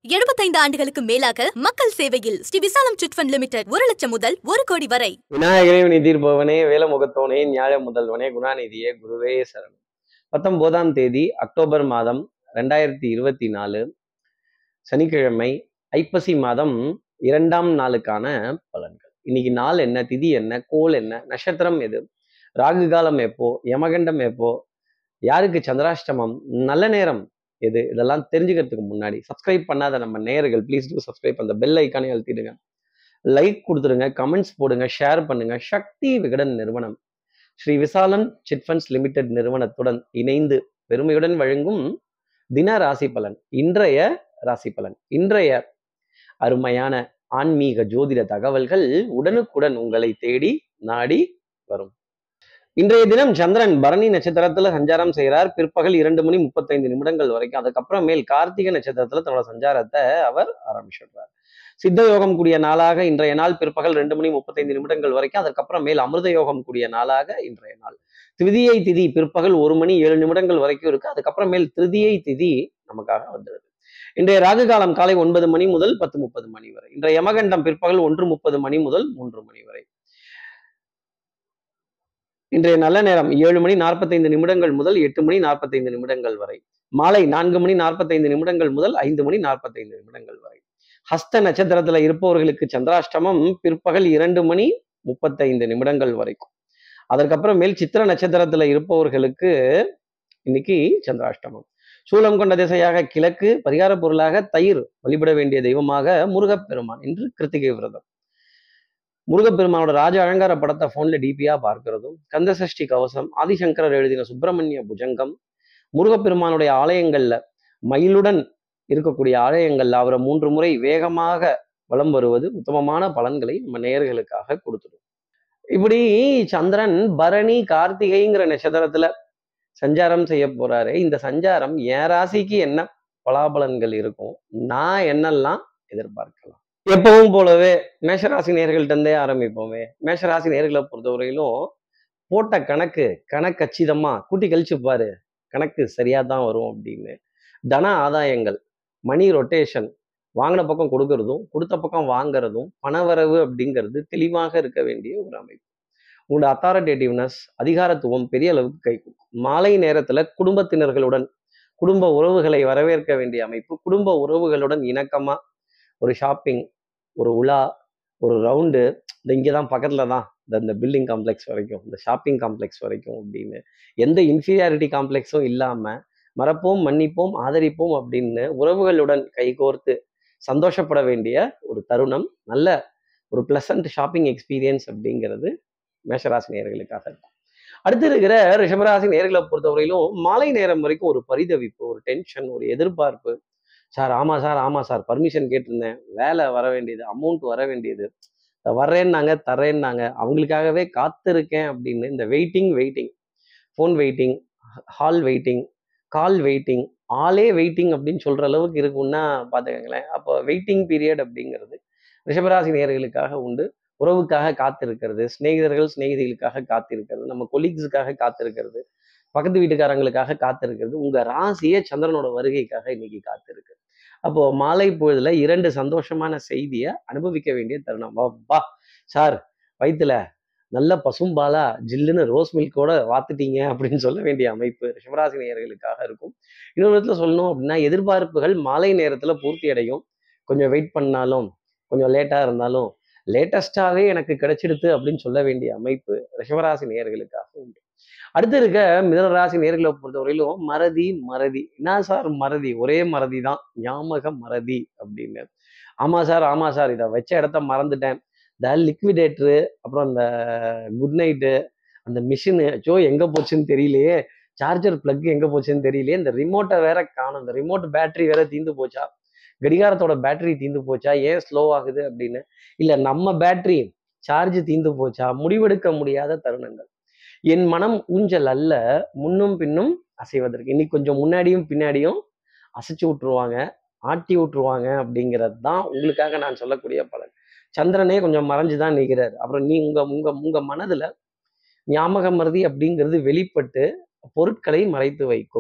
75 ஆண்டுகளுக்கு மேலாக மக்கள் சேவையில் ஸ்ரீ விசாலம் சிட் ஃபண்ட் லிமிடெட் ஒரு லட்சம் முதல் ஒரு கோடி வரை விநாயகரே வினிதீர்பவனே வேலமுகத்தோனே ஞாழ முதல்வனே குணாநிதியே குருவே சரணம் பத்தொன்பதாம் தேதி அக்டோபர் மாதம் ரெண்டாயிரத்தி இருபத்தி நாலு சனிக்கிழமை ஐப்பசி மாதம் இரண்டாம் நாளுக்கான பலன்கள் இன்னைக்கு நாள் என்ன திதி என்ன கோல் என்ன நட்சத்திரம் எது ராகு காலம் எப்போ யமகண்டம் எப்போ யாருக்கு சந்திராஷ்டமம் நல்ல நேரம் எது இதெல்லாம் தெரிஞ்சுக்கிறதுக்கு முன்னாடி சப்ஸ்கிரைப் பண்ணாத நம்ம நேயர்கள் ப்ளீஸ் டூ சப்ஸ்கிரைப் அந்த பெல் ஐக்கானே அழுத்திடுங்க லைக் கொடுத்துருங்க கமெண்ட்ஸ் போடுங்க ஷேர் பண்ணுங்க சக்தி விகடன் நிறுவனம் ஸ்ரீ விசாலன் சிட்ஃபண்ட்ஸ் லிமிடெட் நிறுவனத்துடன் இணைந்து பெருமையுடன் வழங்கும் தின ராசி பலன் இன்றைய ராசி பலன் இன்றைய அருமையான ஆன்மீக ஜோதிட தகவல்கள் உடனுக்குடன் உங்களை தேடி நாடி வரும் இன்றைய தினம் சந்திரன் பரணி நட்சத்திரத்துல சஞ்சாரம் செய்கிறார் பிற்பகல் இரண்டு மணி முப்பத்தைந்து நிமிடங்கள் வரைக்கும் அதுக்கப்புறமேல் கார்த்திகை நட்சத்திரத்துல தன்னோட சஞ்சாரத்தை அவர் ஆரம்பிச்சிடுறார் சித்த யோகம் கூடிய நாளாக இன்றைய நாள் பிற்பகல் ரெண்டு மணி முப்பத்தைந்து நிமிடங்கள் வரைக்கும் அதற்கப்புறம் மேல் அமிர்த யோகம் கூடிய நாளாக இன்றைய நாள் திருதியை திதி பிற்பகல் ஒரு மணி ஏழு நிமிடங்கள் வரைக்கும் இருக்கு அதுக்கப்புறம் மேல் திருதியை திதி நமக்காக வந்துடுது இன்றைய ராகு காலம் காலை ஒன்பது மணி முதல் பத்து முப்பது மணி வரை இன்றைய யமகண்டம் பிற்பகல் ஒன்று முப்பது மணி முதல் மூன்று மணி வரை இன்றைய நல்ல நேரம் ஏழு மணி நாற்பத்தைந்து நிமிடங்கள் முதல் எட்டு மணி நாற்பத்தைந்து நிமிடங்கள் வரை மாலை நான்கு மணி நாற்பத்தைந்து நிமிடங்கள் முதல் ஐந்து மணி நாற்பத்தைந்து நிமிடங்கள் வரை ஹஸ்த நட்சத்திரத்துல இருப்பவர்களுக்கு சந்திராஷ்டமம் பிற்பகல் இரண்டு மணி முப்பத்தைந்து நிமிடங்கள் வரைக்கும் அதற்கப்புறம் மேல் சித்திர நட்சத்திரத்துல இருப்பவர்களுக்கு இன்னைக்கு சந்திராஷ்டமம் சூலம் கொண்ட திசையாக கிழக்கு பரிகார பொருளாக தயிர் வழிபட வேண்டிய தெய்வமாக முருகப்பெருமான் இன்று கிருத்திகை விரதம் முருகப்பெருமானோட ராஜ அலங்கார படத்தை போன்ல டிபியா பார்க்கிறதும் கந்தசஷ்டி கவசம் ஆதிசங்கரர் எழுதின சுப்பிரமணிய புஜங்கம் முருகப்பெருமானுடைய ஆலயங்கள்ல மயிலுடன் இருக்கக்கூடிய ஆலயங்கள்ல அவரை மூன்று முறை வேகமாக வலம் வருவது உத்தமமான பலன்களை நம்ம நேயர்களுக்காக கொடுத்துடும் இப்படி சந்திரன் பரணி கார்த்திகைங்கிற நட்சத்திரத்துல சஞ்சாரம் செய்ய போறாரு இந்த சஞ்சாரம் என் ராசிக்கு என்ன பலாபலன்கள் இருக்கும் நான் என்னெல்லாம் எதிர்பார்க்கலாம் எப்பவும் போலவே மேஷராசி நேர்கள்ட்ட இருந்தே ஆரம்பிப்போமே மேஷராசி நேர்களை பொறுத்தவரையிலும் போட்ட கணக்கு கணக்கச்சிதமா கூட்டி கழிச்சு பாரு கணக்கு சரியா தான் வரும் அப்படின்னு தன ஆதாயங்கள் மணி ரொட்டேஷன் வாங்கின பக்கம் கொடுக்கறதும் கொடுத்த பக்கம் வாங்குறதும் பணவரவு அப்படிங்கிறது தெளிவாக இருக்க வேண்டிய ஒரு அமைப்பு உங்களோட அத்தாரிட்டேட்டிவ்னஸ் அதிகாரத்துவம் பெரிய அளவுக்கு கை கொடுக்கும் மாலை நேரத்துல குடும்பத்தினர்களுடன் குடும்ப உறவுகளை வரவேற்க வேண்டிய அமைப்பு குடும்ப உறவுகளுடன் இணக்கமா ஒரு ஷாப்பிங் ஒரு உலா ஒரு ரவுண்டு இந்த இங்கே தான் பக்கத்தில் தான் இந்த இந்த பில்டிங் காம்ப்ளெக்ஸ் வரைக்கும் இந்த ஷாப்பிங் காம்ப்ளெக்ஸ் வரைக்கும் அப்படின்னு எந்த இன்ஃபீரியாரிட்டி காம்ப்ளெக்ஸும் இல்லாமல் மறப்போம் மன்னிப்போம் ஆதரிப்போம் அப்படின்னு உறவுகளுடன் கைகோர்த்து சந்தோஷப்பட வேண்டிய ஒரு தருணம் நல்ல ஒரு பிளசன்ட் ஷாப்பிங் எக்ஸ்பீரியன்ஸ் அப்படிங்கிறது மேஷராசி நேர்களுக்காக இருக்கும் அடுத்து இருக்கிற ரிஷபராசி நேர்களை பொறுத்தவரையிலும் மாலை நேரம் வரைக்கும் ஒரு பரிதவிப்பு ஒரு டென்ஷன் ஒரு எதிர்பார்ப்பு சார் ஆமா சார் ஆமா சார் பர்மிஷன் கேட்டிருந்தேன் வேலை வர வேண்டியது அமௌண்ட் வர வேண்டியது வர்றேன்னாங்க தர்றேன்னாங்க அவங்களுக்காகவே காத்திருக்கேன் அப்படின்னு இந்த waiting waiting phone waiting hall waiting call waiting ஆளே வெயிட்டிங் அப்படின்னு சொல்ற அளவுக்கு இருக்குன்னா பார்த்துக்கங்களேன் அப்போ வெயிட்டிங் பீரியட் அப்படிங்கிறது ரிஷபராசி நேர்களுக்காக உண்டு உறவுக்காக காத்திருக்கிறது சிநேகிதர்கள் சிநேகிதிகளுக்காக காத்திருக்கிறது நம்ம கொலீக்ஸுக்காக காத்திருக்கிறது பக்கத்து வீட்டுக்காரங்களுக்காக காத்திருக்கிறது உங்க ராசியே சந்திரனோட வருகைக்காக இன்னைக்கு காத்திருக்கு அப்போ மாலை பொழுதுல இரண்டு சந்தோஷமான செய்தியை அனுபவிக்க வேண்டிய தருணம் வா சார் வயிற்றுல நல்ல பசும்பாலா ஜில்லுன்னு ரோஸ் மில்கோட வாத்துட்டீங்க அப்படின்னு சொல்ல வேண்டிய அமைப்பு சிவராசி நேயர்களுக்காக இருக்கும் இன்னொரு விதத்துல சொல்லணும் அப்படின்னா எதிர்பார்ப்புகள் மாலை நேரத்துல பூர்த்தி அடையும் கொஞ்சம் வெயிட் பண்ணாலும் கொஞ்சம் லேட்டா இருந்தாலும் லேட்டஸ்டாவே எனக்கு கிடைச்சிடுது அப்படின்னு சொல்ல வேண்டிய அமைப்பு ரிஷபராசி நேயர்களுக்காக உண்டு அடுத்து இருக்க மிதனராசி நேர்களை பொறுத்தவரையிலும் மறதி மறதி என்ன சார் மறதி ஒரே மறதி தான் ஞாபக மறதி அப்படின்னு ஆமா சார் ஆமா சார் இதை வச்ச இடத்த மறந்துட்டேன் இந்த லிக்விடேட்டரு அப்புறம் அந்த குட் நைட்டு அந்த மிஷினு ஜோ எங்க போச்சுன்னு தெரியலையே சார்ஜர் பிளக் எங்க போச்சுன்னு தெரியலையே இந்த ரிமோட்டை வேற காணும் இந்த ரிமோட் பேட்டரி வேற தீந்து போச்சா கடிகாரத்தோட பேட்டரி தீந்து போச்சா ஏன் ஸ்லோ ஆகுது அப்படின்னு இல்ல நம்ம பேட்டரி சார்ஜ் தீந்து போச்சா முடிவெடுக்க முடியாத தருணங்கள் என் மனம் ஊஞ்சல் அல்ல முன்னும் பின்னும் அசைவதற்கு இன்னைக்கு கொஞ்சம் முன்னாடியும் பின்னாடியும் அசைச்சு விட்டுருவாங்க ஆட்டி விட்டுருவாங்க அப்படிங்கிறது தான் உங்களுக்காக நான் சொல்லக்கூடிய பலன் சந்திரனே கொஞ்சம் மறைஞ்சுதான் நிற்கிறார் அப்புறம் நீ உங்க உங்க உங்க மனதுல ஞாபக மருதி அப்படிங்கிறது வெளிப்பட்டு பொருட்களை மறைத்து வைக்கும்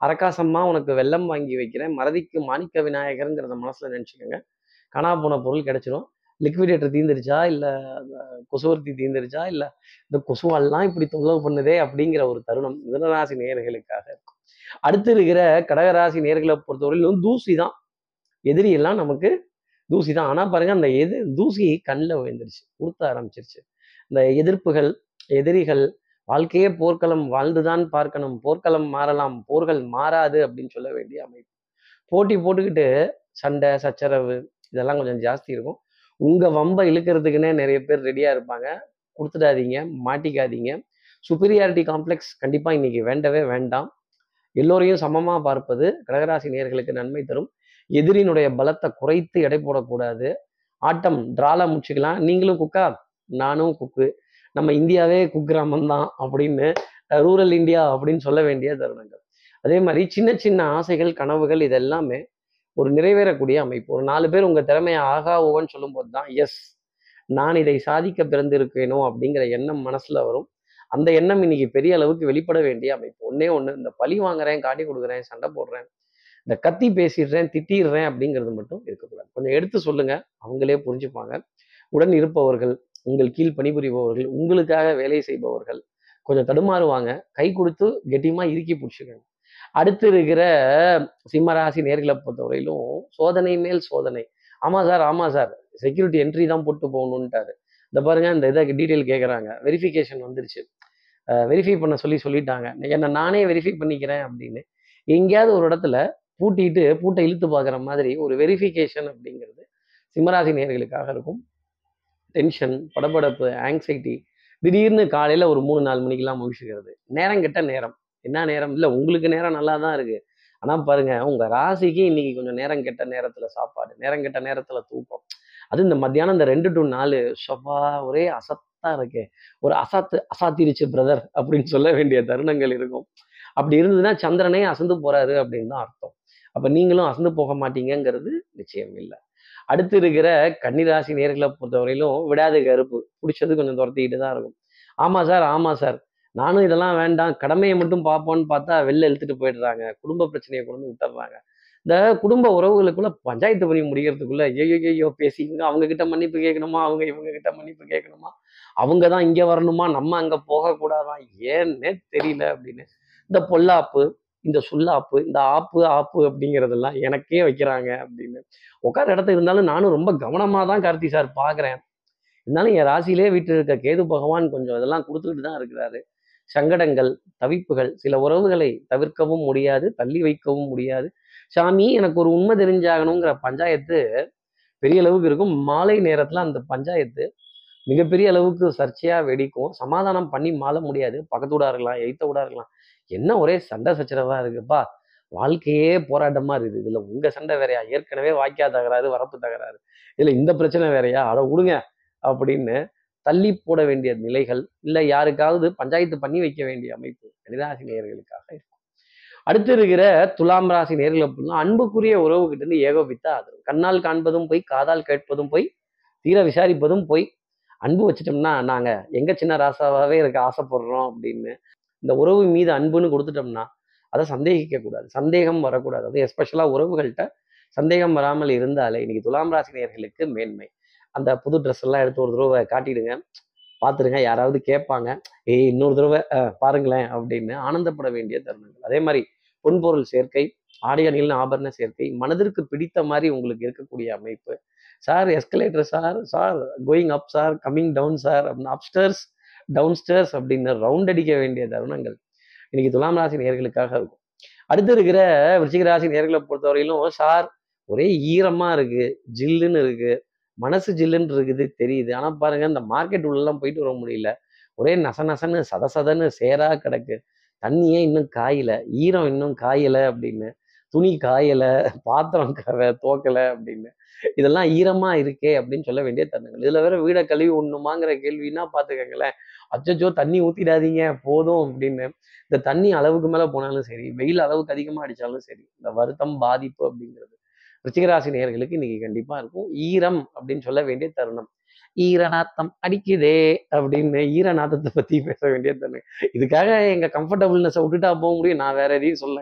அரக்காசம்மா உனக்கு வெள்ளம் வாங்கி வைக்கிறேன் மறதிக்கு மாணிக்க விநாயகருங்கிறத மனசுல நினைச்சுக்கோங்க காணா போன பொருள் கிடைச்சிரும் லிக்விடேட்டர் தீந்துருச்சா இல்ல அந்த கொசுவர்த்தி தீந்துருச்சா இல்ல இந்த கொசுவெல்லாம் இப்படி தொந்தரவு பண்ணுதே அப்படிங்கிற ஒரு தருணம் மிதனராசி நேயர்களுக்காக இருக்கும் அடுத்து இருக்கிற கடகராசி நேர்களை பொறுத்தவரையிலும் தூசி தான் எதிரி எல்லாம் நமக்கு தூசி தான் ஆனா பாருங்க அந்த எது தூசி கண்ணில் விழுந்துருச்சு உறுத்த ஆரம்பிச்சிருச்சு இந்த எதிர்ப்புகள் எதிரிகள் வாழ்க்கையே போர்க்களம் வாழ்ந்துதான் பார்க்கணும் போர்க்களம் மாறலாம் போர்கள் மாறாது அப்படின்னு சொல்ல வேண்டிய அமைப்பு போட்டி போட்டுக்கிட்டு சண்டை சச்சரவு இதெல்லாம் கொஞ்சம் ஜாஸ்தி இருக்கும் உங்க வம்பை இழுக்கிறதுக்குன்னே நிறைய பேர் ரெடியா இருப்பாங்க கொடுத்துடாதீங்க மாட்டிக்காதீங்க சுப்பீரியாரிட்டி காம்ப்ளெக்ஸ் கண்டிப்பா இன்னைக்கு வேண்டவே வேண்டாம் எல்லோரையும் சமமா பார்ப்பது கடகராசி நேயர்களுக்கு நன்மை தரும் எதிரினுடைய பலத்தை குறைத்து எடை போடக்கூடாது ஆட்டம் டிரால முடிச்சுக்கலாம் நீங்களும் குக்கா நானும் குக்கு நம்ம இந்தியாவே குக்கிராமம் தான் அப்படின்னு ரூரல் இந்தியா அப்படின்னு சொல்ல வேண்டிய தருணங்கள் அதே மாதிரி சின்ன சின்ன ஆசைகள் கனவுகள் இதெல்லாமே ஒரு நிறைவேறக்கூடிய அமைப்பு ஒரு நாலு பேர் உங்க திறமையை ஆகா ஓவன்னு சொல்லும்போது தான் எஸ் நான் இதை சாதிக்க பிறந்திருக்கேனோ அப்படிங்கிற எண்ணம் மனசுல வரும் அந்த எண்ணம் இன்னைக்கு பெரிய அளவுக்கு வெளிப்பட வேண்டிய அமைப்பு ஒன்னே ஒன்று இந்த பழி வாங்குறேன் காட்டி கொடுக்குறேன் சண்டை போடுறேன் இந்த கத்தி பேசிடுறேன் திட்டிடுறேன் அப்படிங்கிறது மட்டும் இருக்கக்கூடாது கொஞ்சம் எடுத்து சொல்லுங்க அவங்களே புரிஞ்சுப்பாங்க உடன் இருப்பவர்கள் உங்கள் கீழ் பணிபுரிபவர்கள் உங்களுக்காக வேலை செய்பவர்கள் கொஞ்சம் தடுமாறுவாங்க கை கொடுத்து கெட்டியமா இறுக்கி பிடிச்சிக்கணும் அடுத்து இருக்கிற சிம்மராசி நேர்களை பொறுத்தவரையிலும் சோதனை மேல் சோதனை ஆமா சார் ஆமா சார் செக்யூரிட்டி என்ட்ரி தான் போட்டு போகணுன்ட்டாரு இந்த பாருங்க இந்த இதை டீட்டெயில் கேட்குறாங்க வெரிஃபிகேஷன் வந்துருச்சு வெரிஃபை பண்ண சொல்லி சொல்லிட்டாங்க என்ன நானே வெரிஃபை பண்ணிக்கிறேன் அப்படின்னு எங்கேயாவது ஒரு இடத்துல பூட்டிட்டு பூட்டை இழுத்து பார்க்குற மாதிரி ஒரு வெரிஃபிகேஷன் அப்படிங்கிறது சிம்மராசி நேர்களுக்காக இருக்கும் டென்ஷன் படபடப்பு ஆங்ஸைட்டி திடீர்னு காலையில் ஒரு மூணு நாலு மணிக்கெல்லாம் முழிச்சுக்கிறது நேரம் கெட்ட நேரம் என்ன நேரம் இல்லை உங்களுக்கு நேரம் நல்லா தான் இருக்கு ஆனால் பாருங்க உங்க ராசிக்கு இன்னைக்கு கொஞ்சம் நேரம் கெட்ட நேரத்துல சாப்பாடு நேரம் கெட்ட நேரத்துல தூக்கம் அது இந்த மத்தியானம் இந்த ரெண்டு டு நாலு ஷபா ஒரே அசத்தா இருக்கு ஒரு அசாத்து அசாத்திருச்சு பிரதர் அப்படின்னு சொல்ல வேண்டிய தருணங்கள் இருக்கும் அப்படி இருந்ததுன்னா சந்திரனே அசந்து போறாரு அப்படின்னு தான் அர்த்தம் அப்ப நீங்களும் அசந்து போக மாட்டீங்கங்கிறது நிச்சயம் இல்லை அடுத்து இருக்கிற கன்னிராசி நேர்களை பொறுத்தவரையிலும் விடாத கருப்பு பிடிச்சது கொஞ்சம் துரத்திக்கிட்டு தான் இருக்கும் ஆமா சார் ஆமா சார் நானும் இதெல்லாம் வேண்டாம் கடமையை மட்டும் பார்ப்போன்னு பார்த்தா வெளில இழுத்துட்டு போயிடுறாங்க குடும்ப பிரச்சனையை கொண்டு வந்து விட்டுறாங்க இந்த குடும்ப உறவுகளுக்குள்ள பஞ்சாயத்து பண்ணி முடிக்கிறதுக்குள்ள ஐயோ ஐயோ பேசி இவங்க அவங்க கிட்ட மன்னிப்பு கேட்கணுமா அவங்க இவங்க கிட்ட மன்னிப்பு கேட்கணுமா அவங்க தான் இங்க வரணுமா நம்ம அங்க போகக்கூடாதான் ஏன்னே தெரியல அப்படின்னு இந்த பொல்லாப்பு இந்த சுல்லாப்பு இந்த ஆப்பு ஆப்பு அப்படிங்கிறதெல்லாம் எனக்கே வைக்கிறாங்க அப்படின்னு உட்கார இடத்துல இருந்தாலும் நானும் ரொம்ப கவனமா தான் கார்த்தி சார் பாக்குறேன் இருந்தாலும் என் ராசியிலே வீட்டில் இருக்க கேது பகவான் கொஞ்சம் இதெல்லாம் கொடுத்துக்கிட்டு தான் இருக்கிறாரு சங்கடங்கள் தவிப்புகள் சில உறவுகளை தவிர்க்கவும் முடியாது தள்ளி வைக்கவும் முடியாது சாமி எனக்கு ஒரு உண்மை தெரிஞ்சாகணுங்கிற பஞ்சாயத்து பெரிய அளவுக்கு இருக்கும் மாலை நேரத்துல அந்த பஞ்சாயத்து மிகப்பெரிய அளவுக்கு சர்ச்சையா வெடிக்கும் சமாதானம் பண்ணி மாள முடியாது பக்கத்து வீடா இருக்கலாம் எய்த்த வீடா இருக்கலாம் என்ன ஒரே சண்டை சச்சரவா இருக்குப்பா வாழ்க்கையே போராட்டமா இருக்குது இதுல உங்க சண்டை வேறையா ஏற்கனவே வாய்க்கா தகராறு வரப்பு தகராறு இதுல இந்த பிரச்சனை வேறையா அட விடுங்க அப்படின்னு தள்ளி போட வேண்டிய நிலைகள் இல்லை யாருக்காவது பஞ்சாயத்து பண்ணி வைக்க வேண்டிய அமைப்பு கணிதாசி நேயர்களுக்காக இருக்கும் அடுத்து இருக்கிற துலாம் ராசி நேர்கள் அப்படின்னா அன்புக்குரிய உறவு கிட்ட இருந்து ஏகோபித்த ஆதரவு கண்ணால் காண்பதும் போய் காதால் கேட்பதும் போய் தீர விசாரிப்பதும் போய் அன்பு வச்சுட்டோம்னா நாங்க எங்க சின்ன ராசாவாவே இருக்க ஆசைப்படுறோம் அப்படின்னு இந்த உறவு மீது அன்புன்னு கொடுத்துட்டோம்னா அதை சந்தேகிக்க கூடாது சந்தேகம் வரக்கூடாது அது எஸ்பெஷலா உறவுகள்கிட்ட சந்தேகம் வராமல் இருந்தாலே இன்னைக்கு துலாம் ராசி நேயர்களுக்கு மேன்மை அந்த புது ட்ரெஸ் எல்லாம் எடுத்து ஒரு தடவை காட்டிடுங்க பார்த்துருங்க யாராவது கேட்பாங்க ஏய் இன்னொரு தடவை அஹ், பாருங்களேன் அப்படின்னு ஆனந்தப்பட வேண்டிய தருணங்கள் அதே மாதிரி பொன்பொருள் சேர்க்கை ஆடை அணிகளின் ஆபரண சேர்க்கை மனதிற்கு பிடித்த மாதிரி உங்களுக்கு இருக்கக்கூடிய அமைப்பு sir escalator sir sir going up sir coming down sir அப்படின்னு அப்ஸ்டர்ஸ் டவுன் ஸ்டேர்ஸ் அப்படின்னு ரவுண்ட் அடிக்க வேண்டிய தருணங்கள் இன்னைக்கு துலாம் ராசி நேர்களுக்காக இருக்கும் அடுத்து இருக்கிற விருச்சிக ராசி நேர்களை பொறுத்தவரையிலும் சார் ஒரே ஈரமா இருக்கு ஜில்லுன்னு இருக்கு மனசு ஜில்லுன்னு இருக்குது தெரியுது ஆனா பாருங்க இந்த மார்க்கெட் உள்ளெல்லாம் போயிட்டு வர முடியல ஒரே நச நசன்னு சத சதன்னு சேரா கிடக்கு தண்ணியே இன்னும் காயல ஈரம் இன்னும் காயல அப்படின்னு துணி காயல பாத்திரம் கவை தோக்கல அப்படின்னு இதெல்லாம் ஈரமா இருக்கே அப்படின்னு சொல்ல வேண்டிய தருணங்கள் இதுல வேற வீடை கழுவி ஒண்ணுமாங்கிற கேள்வின்னா பாத்துக்கங்களேன் அச்சச்சோ தண்ணி ஊத்திடாதீங்க போதும் அப்படின்னு இந்த தண்ணி அளவுக்கு மேல போனாலும் சரி வெயில் அளவுக்கு அதிகமா அடிச்சாலும் சரி இந்த வருத்தம் பாதிப்பு அப்படிங்கிறது ரிச்சிகராசி நேயர்களுக்கு இன்னைக்கு கண்டிப்பா இருக்கும் ஈரம் அப்படின்னு சொல்ல வேண்டிய தருணம் ஈரநாத்தம் அடிக்குதே அப்படின்னு ஈரநாத்தத்தை பத்தி பேச வேண்டிய தருணம் இதுக்காக எங்க கம்ஃபர்டபுள்னஸை விட்டுட்டா போக முடியும் நான் வேற எதையும் சொல்லுங்க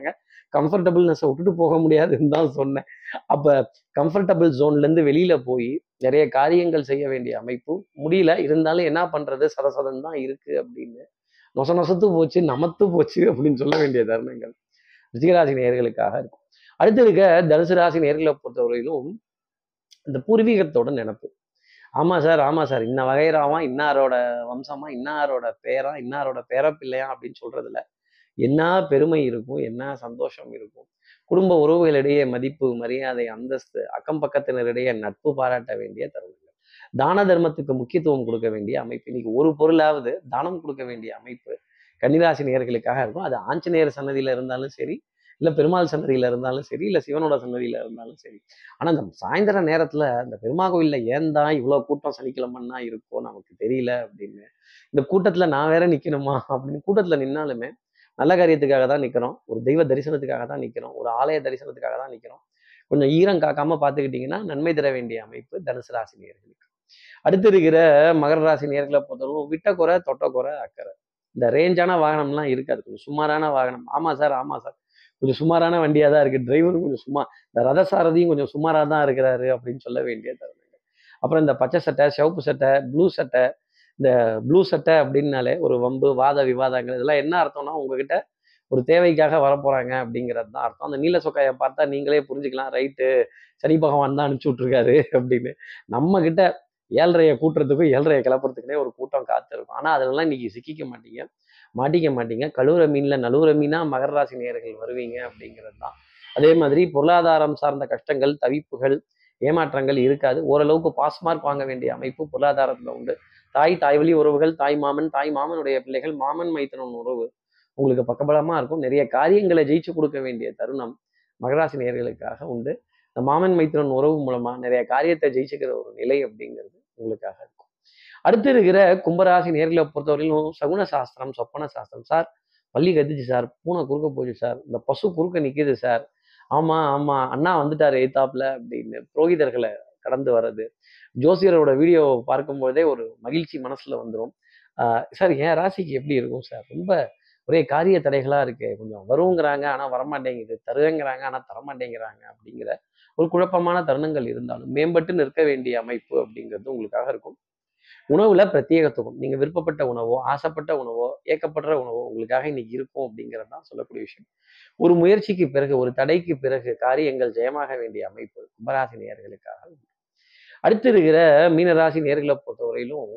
கம்ஃபர்டபுள்னஸை விட்டுட்டு போக முடியாதுன்னு தான் சொன்னேன் அப்போ கம்ஃபர்டபுள் ஜோன்லேருந்து வெளியில போய் நிறைய காரியங்கள் செய்ய வேண்டிய அமைப்பு முடியல இருந்தாலும் என்ன பண்றது சதசதம் தான் இருக்கு அப்படின்னு நொச நொசத்து போச்சு நமத்து போச்சு அப்படின்னு சொல்ல வேண்டிய தருணங்கள் ரிஷிகராசி நேர்களுக்காக இருக்கும் அடுத்து இருக்க தனுசு ராசி நேர்களை பொறுத்தவரையிலும் இந்த பூர்வீகத்தோட நினப்பு ஆமா சார் ஆமா சார் இன்ன வகைராவா இன்னாரோட வம்சமா இன்னாரோட பேரா இன்னாரோட பேரப்பிள்ளையா அப்படின்னு சொல்றதுல என்ன பெருமை இருக்கும் என்ன சந்தோஷம் இருக்கும் குடும்ப உறவுகளிடையே மதிப்பு மரியாதை அந்தஸ்து அக்கம் பக்கத்தினரிடையே நட்பு பாராட்ட வேண்டிய தருணங்கள் தான தர்மத்துக்கு முக்கியத்துவம் கொடுக்க வேண்டிய அமைப்பு இன்னைக்கு ஒரு பொருளாவது தானம் கொடுக்க வேண்டிய அமைப்பு கன்னிராசி நேர்களுக்காக இருக்கும் அது ஆஞ்சநேயர் சன்னதியில இருந்தாலும் சரி இல்ல பெருமாள் சன்னதியில இருந்தாலும் சரி இல்ல சிவனோட சன்னதியில இருந்தாலும் சரி ஆனா இந்த சாயந்தர நேரத்துல இந்த பெருமா கோயில்ல ஏன் தான் இவ்வளவு கூட்டம் சனிக்கிழமைன்னா இருக்கோ நமக்கு தெரியல அப்படின்னு இந்த கூட்டத்துல நான் வேற நிக்கணுமா அப்படின்னு கூட்டத்துல நின்னாலுமே நல்ல காரியத்துக்காக தான் நிக்கிறோம் ஒரு தெய்வ தரிசனத்துக்காக தான் நிக்கிறோம் ஒரு ஆலய தரிசனத்துக்காக தான் நிக்கிறோம் கொஞ்சம் ஈரம் காக்காம பார்த்துக்கிட்டிங்கன்னா நன்மை தர வேண்டிய அமைப்பு தனுசு ராசி நேர்களுக்கு அடுத்து இருக்கிற மகர ராசி நேர்களை பொறுத்தவரைக்கும் விட்ட குறை தொட்ட குறை அக்கறை இந்த ரேஞ்சான வாகனம்லாம் இருக்காது கொஞ்சம் சுமாரான வாகனம் ஆமா சார் ஆமா சார் கொஞ்சம் சுமாரான வண்டியா தான் இருக்கு டிரைவரும் கொஞ்சம் சும்மா இந்த ரத சாரதியும் கொஞ்சம் சுமாராக தான் இருக்கிறாரு அப்படின்னு சொல்ல வேண்டிய தருணங்கள் அப்புறம் இந்த பச்சை சட்டை சிவப்பு சட்டை ப்ளூ சட்டை இந்த ப்ளூ சட்டை அப்படின்னாலே ஒரு வம்பு வாத விவாதங்கள் இதெல்லாம் என்ன அர்த்தம்னா உங்ககிட்ட ஒரு தேவைக்காக வரப்போறாங்க அப்படிங்கிறது தான் அர்த்தம் அந்த நீல சொக்காயை பார்த்தா நீங்களே புரிஞ்சுக்கலாம் ரைட்டு சனி பகவான் தான் அனுப்பிச்சு விட்ருக்காரு அப்படின்னு நம்ம கிட்ட ஏழ்றையை கூட்டுறதுக்கும் ஏழ்றையை கிளப்புறதுக்குனே ஒரு கூட்டம் காத்திருக்கும் ஆனால் அதெல்லாம் இன்னைக்கு சிக்கிக்க மாட்டீங்க மாட்டிக்க மாட்டீங்க கழுவுற மீன்ல நழுவுற மீனா மகர ராசி நேயர்கள் வருவீங்க அப்படிங்கிறது தான் அதே மாதிரி பொருளாதாரம் சார்ந்த கஷ்டங்கள் தவிப்புகள் ஏமாற்றங்கள் இருக்காது ஓரளவுக்கு பாஸ் மார்க் வாங்க வேண்டிய அமைப்பு பொருளாதாரத்துல உண்டு தாய் தாய் வழி உறவுகள் தாய் மாமன் தாய் மாமனுடைய பிள்ளைகள் மாமன் மைத்தனன் உறவு உங்களுக்கு பக்கபலமா இருக்கும் நிறைய காரியங்களை ஜெயிச்சு கொடுக்க வேண்டிய தருணம் மகராசி நேயர்களுக்காக உண்டு இந்த மாமன் மைத்திரன் உறவு மூலமா நிறைய காரியத்தை ஜெயிச்சுக்கிற ஒரு நிலை அப்படிங்கிறது உங்களுக்காக இருக்கும் அடுத்து இருக்கிற கும்பராசி நேர்களை பொறுத்தவரையிலும் சகுன சாஸ்திரம் சொப்பன சாஸ்திரம் சார் பள்ளி கத்துச்சு சார் பூனை குறுக்க போச்சு சார் இந்த பசு குறுக்க நிக்குது சார் ஆமா ஆமா அண்ணா வந்துட்டாரு எய்தாப்ல அப்படின்னு புரோகிதர்களை கடந்து வர்றது ஜோசியரோட வீடியோ பார்க்கும்போதே ஒரு மகிழ்ச்சி மனசுல வந்துடும் சார் என் ராசிக்கு எப்படி இருக்கும் சார் ரொம்ப ஒரே காரிய தடைகளா இருக்கு கொஞ்சம் வருங்கிறாங்க ஆனா வரமாட்டேங்குது தருவேங்கிறாங்க ஆனா தரமாட்டேங்கிறாங்க அப்படிங்கிற ஒரு குழப்பமான தருணங்கள் இருந்தாலும் மேம்பட்டு நிற்க வேண்டிய அமைப்பு அப்படிங்கிறது உங்களுக்காக இருக்கும் உணவுல பிரத்யேகத்துவம் நீங்க விருப்பப்பட்ட உணவோ ஆசைப்பட்ட உணவோ ஏக்கப்படுற உணவோ உங்களுக்காக இன்னைக்கு இருக்கும் அப்படிங்கிறது தான் சொல்லக்கூடிய விஷயம் ஒரு முயற்சிக்கு பிறகு ஒரு தடைக்கு பிறகு காரியங்கள் ஜெயமாக வேண்டிய அமைப்பு கும்பராசி நேயர்களுக்காக உண்டு. அடுத்து இருக்கிற மீனராசி நேர்களை பொறுத்தவரையிலும்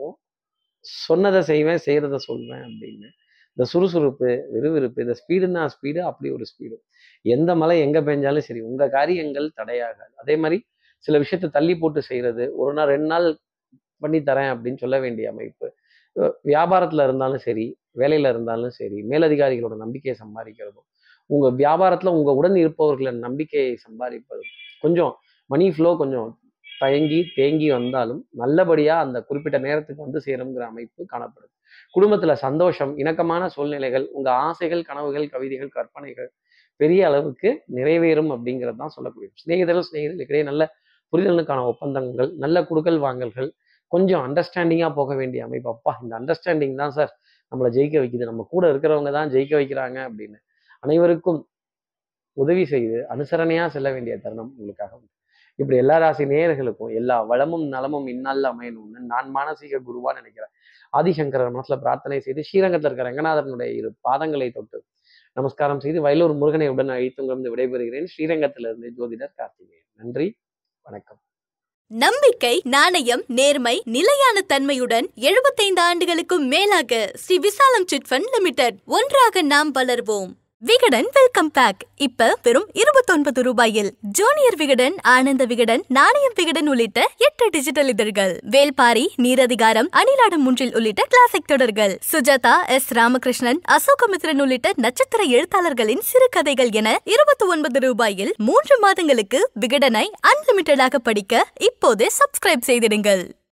சொன்னதை செய்வேன் செய்யறதை சொல்வேன் அப்படின்னு இந்த சுறுசுறுப்பு விறுவிறுப்பு இந்த ஸ்பீடுன்னா ஸ்பீடு அப்படி ஒரு ஸ்பீடு எந்த மழை எங்க பெஞ்சாலும் சரி உங்க காரியங்கள் தடையாகாது அதே மாதிரி சில விஷயத்தை தள்ளி போட்டு செய்யறது ஒரு நாள் ரெண்டு நாள் பண்ணி தரேன் அப்படின்னு சொல்ல வேண்டிய அமைப்பு அஹ் வியாபாரத்துல இருந்தாலும் சரி வேலையில இருந்தாலும் சரி மேலதிகாரிகளோட நம்பிக்கையை சம்பாதிக்கிறதும் உங்க வியாபாரத்துல உங்க உடன் இருப்பவர்களின் நம்பிக்கையை சம்பாதிப்பதும் கொஞ்சம் மணி ஃப்ளோ கொஞ்சம் தயங்கி தேங்கி வந்தாலும் நல்லபடியா அந்த குறிப்பிட்ட நேரத்துக்கு வந்து சேருங்கிற அமைப்பு காணப்படுது குடும்பத்துல சந்தோஷம் இணக்கமான சூழ்நிலைகள் உங்க ஆசைகள் கனவுகள் கவிதைகள் கற்பனைகள் பெரிய அளவுக்கு நிறைவேறும் அப்படிங்கிறது தான் சொல்லக்கூடிய சிநேகிதர்கள் சிநேகிதர்களுக்கிடையே நல்ல புரிதலுக்கான ஒப்பந்தங்கள் நல்ல குடுக்கல் வாங்கல்கள் கொஞ்சம் அண்டர்ஸ்டாண்டிங்காக போக வேண்டிய அமைப்பு அப்பா இந்த அண்டர்ஸ்டாண்டிங் தான் சார் நம்மளை ஜெயிக்க வைக்குது நம்ம கூட இருக்கிறவங்க தான் ஜெயிக்க வைக்கிறாங்க அப்படின்னு அனைவருக்கும் உதவி செய்து அனுசரணையா செல்ல வேண்டிய தருணம் உங்களுக்காக உண்டு இப்படி எல்லா ராசி நேயர்களுக்கும் எல்லா வளமும் நலமும் இந்நாளில் அமையணும்னு நான் மானசீக குருவா நினைக்கிறேன் ஆதிசங்கரர் மனசுல பிரார்த்தனை செய்து ஸ்ரீரங்கத்தில் இருக்கிற ரங்கநாதனுடைய இரு பாதங்களை தொட்டு நமஸ்காரம் செய்து வயலூர் முருகனை உடன் அழைத்துங்கிருந்து விடைபெறுகிறேன் ஸ்ரீரங்கத்திலிருந்து ஜோதிடர் கார்த்திகேயன் நன்றி வணக்கம் நம்பிக்கை நாணயம் நேர்மை நிலையான தன்மையுடன் 75 ஆண்டுகளுக்கும் மேலாக ஸ்ரீ விசாலம் சிட் ஃபண்ட் லிமிடெட் ஒன்றாக நாம் வளர்வோம் விகடன் வெல்கம் பேக் இப்ப வெறும் 29 ரூபாயில் ஜூனியர் விகடன் ஆனந்த விகடன் நாணயம் விகடன் உள்ளிட்ட எட்டு டிஜிட்டல் இதழ்கள் வேல்பாரி நீரதிகாரம் அணிலாடும் முன்றில் உள்ளிட்ட கிளாசிக் தொடர்கள் சுஜாதா எஸ் ராமகிருஷ்ணன் அசோகமித்ரன் உள்ளிட்ட நட்சத்திர எழுத்தாளர்களின் சிறுகதைகள் என 29 ரூபாயில் மூன்று மாதங்களுக்கு விகடனை அன்லிமிட்டடாக படிக்க இப்போதே சப்ஸ்கிரைப் செய்திடுங்கள்